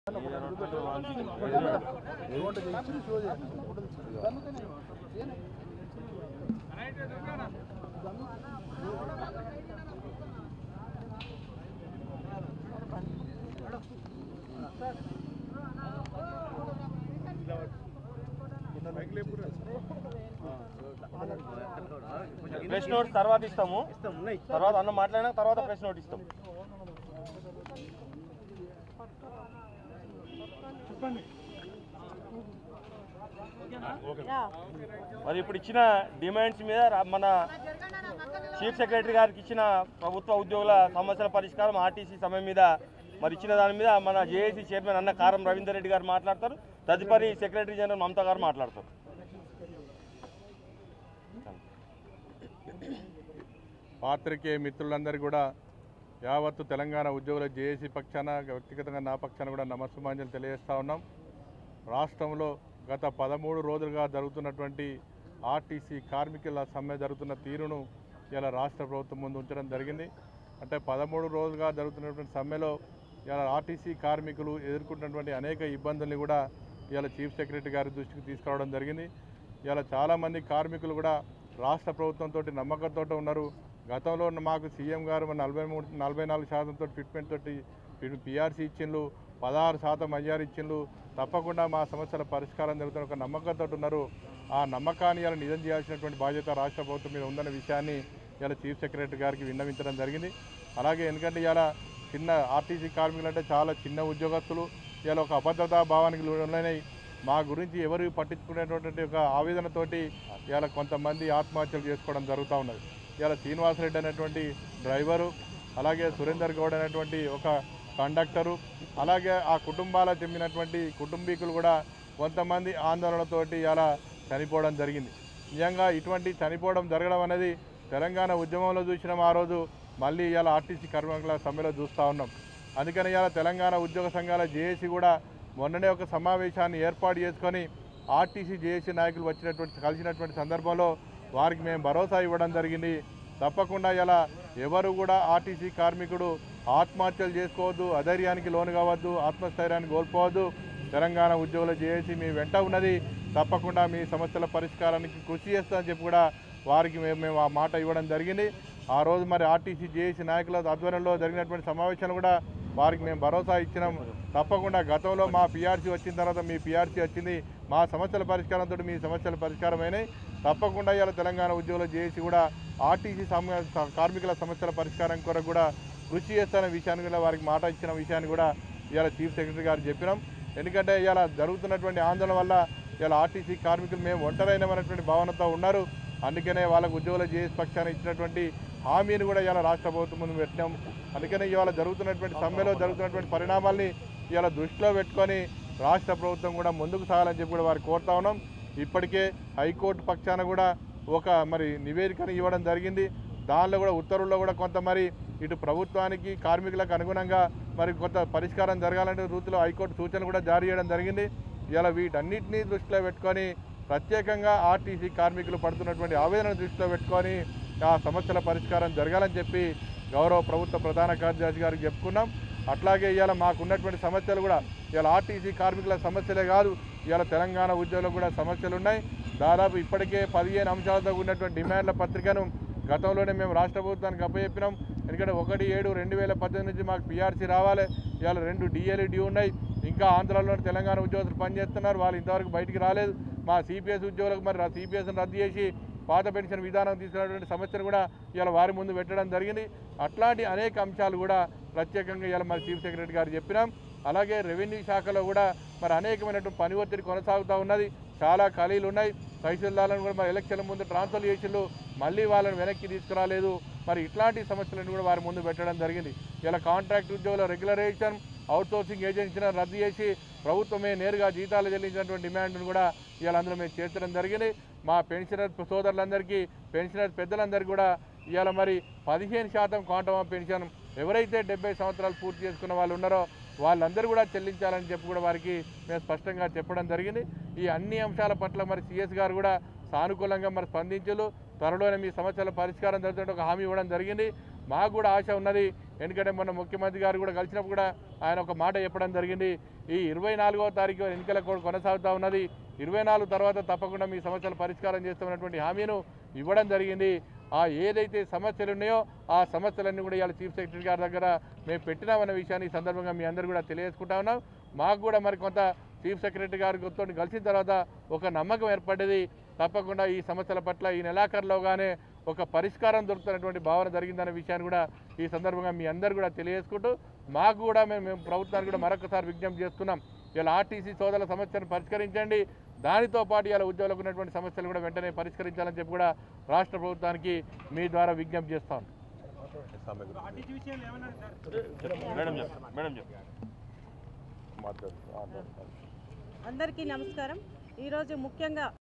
press note తర్వాత ఇస్తాము తర్వాత అన్న మాట్లాడినా తర్వాత ప్రెస్ నోట్ ఇస్తాం మరి ఇప్పుడు ఇచ్చిన డిమాండ్స్ మీద రా- మన చీఫ్ సెక్రటరీ గారికి ఇచ్చిన ప్రభుత్వ ఉద్యోగుల సమస్యల పరిష్కారం ఆర్టీసీ సమయం మీద మరి ఇచ్చిన దాని మీద మన జేఏసీ చైర్మన్ అన్న కారం రవీందర్ రెడ్డి గారు మాట్లాడతారు తదుపరి సెక్రటరీ జనరల్ మమతా గారు మాట్లాడతారు పాత్రికేయ మిత్రులందరికీ కూడా యావత్తు తెలంగాణ ఉద్యోగుల జేఏసీ పక్షాన వ్యక్తిగతంగా నా పక్షాన కూడా నమస్సుమాంజలు తెలియజేస్తా ఉన్నాం రాష్ట్రంలో గత పదమూడు రోజులుగా జరుగుతున్నటువంటి ఆర్టీసీ కార్మికుల సమ్మె జరుగుతున్న తీరును ఇలా రాష్ట్ర ప్రభుత్వం ముందు ఉంచడం జరిగింది అంటే పదమూడు రోజులుగా జరుగుతున్నటువంటి సమ్మెలో ఇలా ఆర్టీసీ కార్మికులు ఎదుర్కొంటున్నటువంటి అనేక ఇబ్బందుల్ని కూడా ఇలా చీఫ్ సెక్రటరీ గారి దృష్టికి తీసుకురావడం జరిగింది ఇలా చాలామంది కార్మికులు కూడా రాష్ట్ర ప్రభుత్వంతో నమ్మకంతో ఉన్నారు గతంలో మాకు సీఎం గారు మన నలభై మూడు నలభై నాలుగు శాతంతో ఫిట్మెంట్ తోటి పిఆర్సీ ఇచ్చిండ్రు పదహారు శాతం మెజార్ ఇచ్చిండ్రు తప్పకుండా మా సమస్యల పరిష్కారం జరుగుతున్న ఒక నమ్మకంతో ఉన్నారు ఆ నమ్మకాన్ని ఇలా నిజం చేయాల్సినటువంటి బాధ్యత రాష్ట్ర ప్రభుత్వం మీద ఉందన్న విషయాన్ని ఇలా చీఫ్ సెక్రటరీ గారికి విన్నవించడం జరిగింది అలాగే ఎందుకంటే ఇలా చిన్న ఆర్టీసీ కార్మికులు అంటే చాలా చిన్న ఉద్యోగస్తులు ఇలా ఒక అభద్రతా భావానికి లోనైనాయి మా గురించి ఎవరు పట్టించుకునేటువంటి ఒక ఆవేదనతోటి ఇలా కొంతమంది ఆత్మహత్యలు చేసుకోవడం జరుగుతూ ఉన్నది ఇలా శ్రీనివాసరెడ్డి అనేటువంటి డ్రైవరు అలాగే సురేందర్ గౌడ్ అనేటువంటి ఒక కండక్టరు అలాగే ఆ కుటుంబాలకు చెందినటువంటి కుటుంబీకులు కూడా కొంతమంది ఆందోళనతోటి ఇలా చనిపోవడం జరిగింది నిజంగా ఇటువంటి చనిపోవడం జరగడం అనేది తెలంగాణ ఉద్యమంలో చూసినాం ఆ రోజు మళ్ళీ ఇలా ఆర్టీసీ కార్మికుల సమ్మెలో చూస్తూ ఉన్నాం అందుకని ఇలా తెలంగాణ ఉద్యోగ సంఘాల జేఏసీ కూడా మొన్ననే ఒక సమావేశాన్ని ఏర్పాటు చేసుకొని ఆర్టీసీ జేఏసీ నాయకులు వచ్చినటువంటి కలిసినటువంటి సందర్భంలో వారికి మేము భరోసా ఇవ్వడం జరిగింది తప్పకుండా ఇలా ఎవరు కూడా ఆర్టీసీ కార్మికుడు ఆత్మహత్యలు చేసుకోవద్దు అధైర్యానికి లోను కావద్దు ఆత్మస్థైర్యాన్ని కోల్పోవద్దు తెలంగాణ ఉద్యోగుల జేఏసీ మీ వెంట ఉన్నది తప్పకుండా మీ సమస్యల పరిష్కారానికి కృషి చేస్తామని చెప్పి కూడా వారికి మేము మేము ఆ మాట ఇవ్వడం జరిగింది ఆ రోజు మరి ఆర్టీసీ జేఏసీ నాయకుల ఆధ్వర్యంలో జరిగినటువంటి సమావేశాలు కూడా వారికి మేము భరోసా ఇచ్చినాం తప్పకుండా గతంలో మా పిఆర్సీ వచ్చిన తర్వాత మీ పిఆర్సీ వచ్చింది మా సమస్యల పరిష్కారంతో మీ సమస్యల పరిష్కారమైనాయి తప్పకుండా ఇవాళ తెలంగాణ ఉద్యోగుల జేఏసీ కూడా ఆర్టీసీ సమ కార్మికుల సమస్యల పరిష్కారం కొరకు కూడా కృషి చేస్తున్న విషయాన్ని కూడా వారికి మాట ఇచ్చిన విషయాన్ని కూడా ఇవాళ చీఫ్ సెక్రటరీ గారు చెప్పినాం ఎందుకంటే ఇవాళ జరుగుతున్నటువంటి ఆందోళన వల్ల ఇవాళ ఆర్టీసీ కార్మికులు మేము ఒంటరైనమైనటువంటి భావనతో ఉన్నారు అందుకనే వాళ్ళకు ఉద్యోగుల జేఏసీ పక్షాన ఇచ్చినటువంటి హామీని కూడా ఇవాళ రాష్ట్ర ప్రభుత్వం ముందు పెట్టినాం అందుకనే ఇవాళ జరుగుతున్నటువంటి సమ్మెలో జరుగుతున్నటువంటి పరిణామాల్ని ఇవాళ దృష్టిలో పెట్టుకొని రాష్ట్ర ప్రభుత్వం కూడా ముందుకు సాగాలని చెప్పి కూడా వారు కోరుతా ఉన్నాం ఇప్పటికే హైకోర్టు పక్షాన కూడా ఒక మరి నివేదికను ఇవ్వడం జరిగింది దానిలో కూడా ఉత్తర్వుల్లో కూడా కొంత మరి ఇటు ప్రభుత్వానికి కార్మికులకు అనుగుణంగా మరి కొంత పరిష్కారం జరగాలంటే రీతిలో హైకోర్టు సూచన కూడా జారీ చేయడం జరిగింది ఇలా వీటన్నిటినీ దృష్టిలో పెట్టుకొని ప్రత్యేకంగా ఆర్టీసీ కార్మికులు పడుతున్నటువంటి ఆవేదన దృష్టిలో పెట్టుకొని ఆ సమస్యల పరిష్కారం జరగాలని చెప్పి గౌరవ ప్రభుత్వ ప్రధాన కార్యదర్శి గారికి చెప్పుకున్నాం అట్లాగే ఇవాళ మాకున్నటువంటి సమస్యలు కూడా ఇవాళ ఆర్టీసీ కార్మికుల సమస్యలే కాదు ఇవాళ తెలంగాణ ఉద్యోగులకు కూడా సమస్యలు ఉన్నాయి దాదాపు ఇప్పటికే పదిహేను అంశాలతో ఉన్నటువంటి డిమాండ్ల పత్రికను గతంలోనే మేము రాష్ట్ర ప్రభుత్వానికి అప్పచెప్పినాం ఎందుకంటే ఒకటి ఏడు రెండు వేల పద్దెనిమిది నుంచి మాకు పీఆర్సీ రావాలి ఇవాళ రెండు డిఎల్ఈ డ్యూ ఉన్నాయి ఇంకా ఆంధ్రాలో తెలంగాణ ఉద్యోగులు పనిచేస్తున్నారు వాళ్ళు ఇంతవరకు బయటికి రాలేదు మా సిపిఎస్ ఉద్యోగులకు మరి సిపిఎస్ని రద్దు చేసి పాత పెన్షన్ విధానం తీసుకున్నటువంటి సమస్యను కూడా ఇవాళ వారి ముందు పెట్టడం జరిగింది అట్లాంటి అనేక అంశాలు కూడా ప్రత్యేకంగా ఇవాళ మరి చీఫ్ సెక్రటరీ గారు చెప్పినాం అలాగే రెవెన్యూ శాఖలో కూడా మరి అనేకమైనటువంటి పని ఒత్తిడి కొనసాగుతూ ఉన్నది చాలా ఖాళీలు ఉన్నాయి తహసీల్దార్లను కూడా మరి ఎలక్షన్ల ముందు ట్రాన్స్ఫర్ చేసిండ్రు మళ్ళీ వాళ్ళని వెనక్కి తీసుకురాలేదు మరి ఇట్లాంటి సమస్యలను కూడా వారి ముందు పెట్టడం జరిగింది ఇలా కాంట్రాక్ట్ ఉద్యోగుల రెగ్యులరేషన్ అవుట్సోర్సింగ్ ఏజెన్సీలను రద్దు చేసి ప్రభుత్వమే నేరుగా జీతాలు చెల్లించినటువంటి డిమాండ్ను కూడా ఇవాళ అందులో మేము చేర్చడం జరిగింది మా పెన్షనర్ సోదరులందరికీ పెన్షనర్ పెద్దలందరికీ కూడా ఇవాళ మరి పదిహేను శాతం క్వాంటమ్ పెన్షన్ ఎవరైతే డెబ్బై సంవత్సరాలు పూర్తి చేసుకున్న వాళ్ళు ఉన్నారో వాళ్ళందరూ కూడా చెల్లించాలని చెప్పి కూడా వారికి మేము స్పష్టంగా చెప్పడం జరిగింది ఈ అన్ని అంశాల పట్ల మరి సిఎస్ గారు కూడా సానుకూలంగా మరి స్పందించలు త్వరలోనే మీ సమస్యల పరిష్కారం జరుగుతుంటే ఒక హామీ ఇవ్వడం జరిగింది మాకు కూడా ఆశ ఉన్నది ఎందుకంటే మొన్న ముఖ్యమంత్రి గారు కూడా కలిసినప్పుడు కూడా ఆయన ఒక మాట చెప్పడం జరిగింది ఈ ఇరవై నాలుగవ తారీఖు ఎన్నికల కూడా కొనసాగుతూ ఉన్నది ఇరవై నాలుగు తర్వాత తప్పకుండా మీ సమస్యలు పరిష్కారం చేస్తామన్నటువంటి హామీను ఇవ్వడం జరిగింది ఆ ఏదైతే సమస్యలు ఉన్నాయో ఆ సమస్యలన్నీ కూడా ఇవాళ చీఫ్ సెక్రటరీ గారి దగ్గర మేము పెట్టినామన్న విషయాన్ని ఈ సందర్భంగా మీ అందరూ కూడా తెలియజేసుకుంటా ఉన్నాం మాకు కూడా మరి కొంత చీఫ్ సెక్రటరీ గారితో కలిసిన తర్వాత ఒక నమ్మకం ఏర్పడ్డది తప్పకుండా ఈ సమస్యల పట్ల ఈ నెలాఖరులోగానే ఒక పరిష్కారం దొరుకుతున్నటువంటి భావన జరిగిందనే విషయాన్ని కూడా ఈ సందర్భంగా మీ అందరు కూడా తెలియజేసుకుంటూ మాకు కూడా మేము మేము ప్రభుత్వానికి కూడా మరొకసారి విజ్ఞప్తి చేస్తున్నాం ఇలా ఆర్టీసీ సోదరుల సమస్యను పరిష్కరించండి దానితో పాటు ఇలా ఉద్యోగులకు ఉన్నటువంటి సమస్యలు కూడా వెంటనే పరిష్కరించాలని చెప్పి కూడా రాష్ట్ర ప్రభుత్వానికి మీ ద్వారా విజ్ఞప్తి చేస్తాం మేడం చెప్పు మేడం చెప్పు అందరికీ నమస్కారం ఈరోజు ముఖ్యంగా